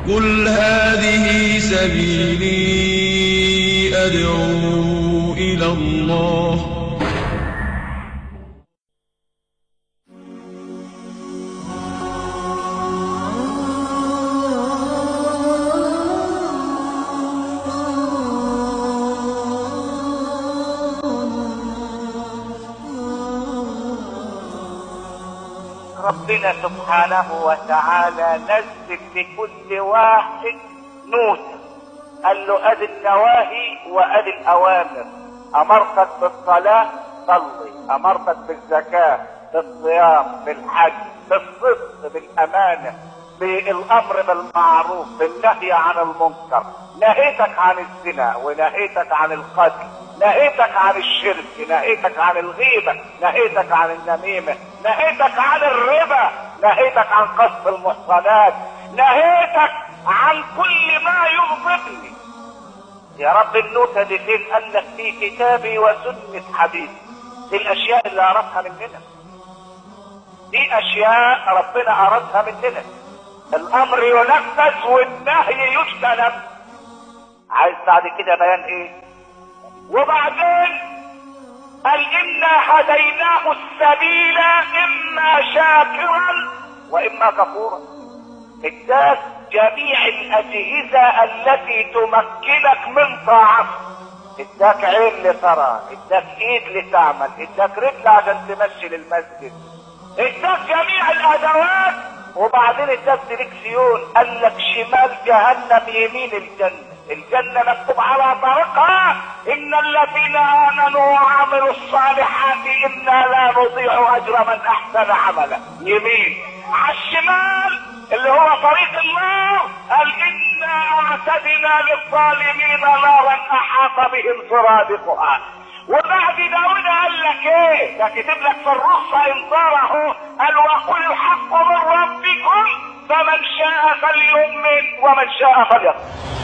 قل هذه سبيلي أدعو إلى الله ربنا سبحانه وتعالى نزل لكل واحد نوتة قال له ادي النواهي وادي الاوامر امرتك بالصلاة صلي امرتك بالزكاة بالصيام بالحج بالصدق بالامانة بالامر بالمعروف بالنهي عن المنكر نهيتك عن الزنا ونهيتك عن القتل نهيتك عن الشرك نهيتك عن الغيبة نهيتك عن النميمة نهيتك عن الربا نهيتك عن قصف المحصنات نهيتك عن كل ما يغضبني يا رب النوتة دي فين قال لك في كتابي وسنة حبيبي دي الاشياء اللي اردها مننا دي اشياء ربنا ارادها مننا الامر ينفذ والنهي يجتنب عايز بعد كده بيان ايه وبعدين قال انا هديناه السبيل اما شاكرا واما كفورا اداك جميع الاجهزه التي تمكنك من طاعته اداك عين لترى اداك ايد لتعمل اداك رجل عشان تمشي للمسجد اداك جميع الادوات وبعدين اداك دريكسيون قال لك شمال جهنم يمين الجنه الجنة مكتوب على طريقها إن الذين آمنوا وعملوا الصالحات إنا لا نضيع أجر من أحسن عملا يمين على الشمال اللي هو طريق النار قال إنا أعتدنا للظالمين نارا أحاط بهم سرادقها وبعد داود قال لك ايه ده كتب لك في الرخصة انذار اهو قال وقل الحق من ربكم فمن شاء فليؤمن ومن شاء فليكفر